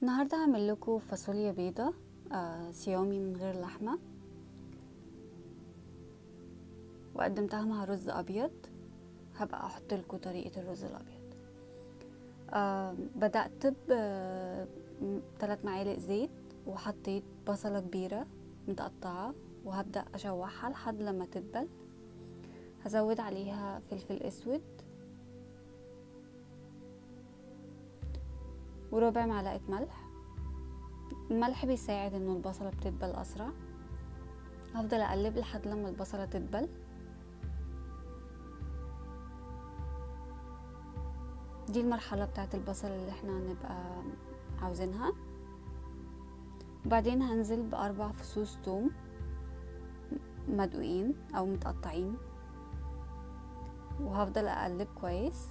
النهاردة هعمل لكم فاصوليا بيضة آه صيامي من غير لحمة وقدمتها مع رز أبيض هبقى أحط لكم طريقة الرز الأبيض آه بدأت بثلاث معالق زيت وحطيت بصلة كبيرة متقطعة وهبدأ أشوحها لحد لما تدبل هزود عليها فلفل أسود وربع معلقة ملح الملح بيساعد انه البصلة بتدبل اسرع هفضل اقلب لحد لما البصلة تدبل دي المرحلة بتاعت البصل اللي احنا هنبقى عاوزينها وبعدين هنزل بأربع فصوص توم مدقوقين أو متقطعين وهفضل أقلب كويس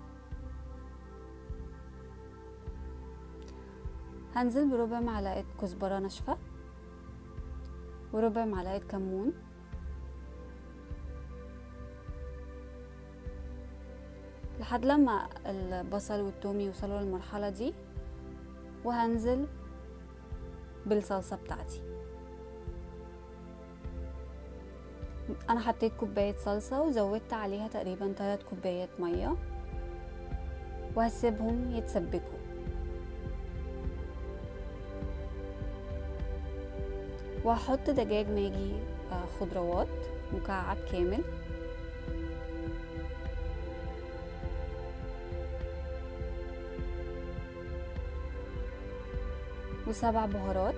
هنزل بربع معلقة كزبرة ناشفة وربع معلقة كمون لحد لما البصل والثوم يوصلوا للمرحلة دي وهنزل بالصلصة بتاعتي انا حطيت كوباية صلصة وزودت عليها تقريبا 3 كوبايات مية وهسيبهم يتسبكوا وهحط دجاج ماجي خضروات مكعب كامل وسبع بهارات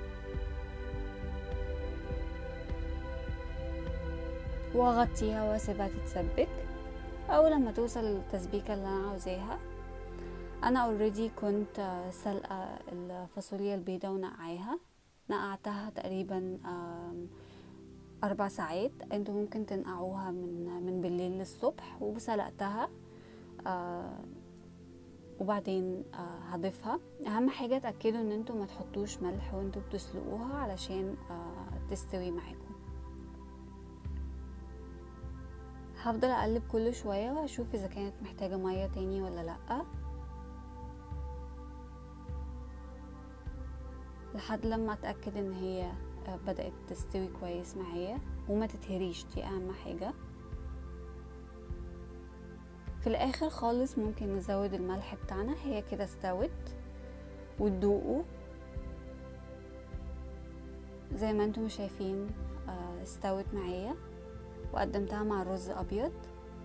واغطيها واسيبها تتسبك او لما توصل التسبيكة اللي انا عاوزاها انا اوريدي كنت سلقة الفاصوليا البيضة ونقعاها نقعتها تقريبا أربع ساعات انتوا ممكن تنقعوها من من بالليل للصبح وسلقتها وبعدين هضيفها اهم حاجه اتاكدوا ان انتوا ما تحطوش ملح وانتوا بتسلقوها علشان تستوي معاكم هفضل اقلب كل شويه واشوف اذا كانت محتاجه ميه تاني ولا لا لحد لما اتاكد ان هي بدات تستوي كويس معايا وما تتهريش دي اهم حاجه في الاخر خالص ممكن نزود الملح بتاعنا هي كده استوت وتدوقوا زي ما انتم شايفين استوت معايا وقدمتها مع الرز ابيض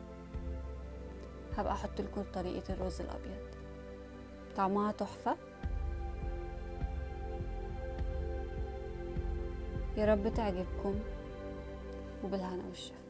هبقى احط لكم طريقه الرز الابيض طعمها تحفه يا رب تعجبكم وبالهنا والشفا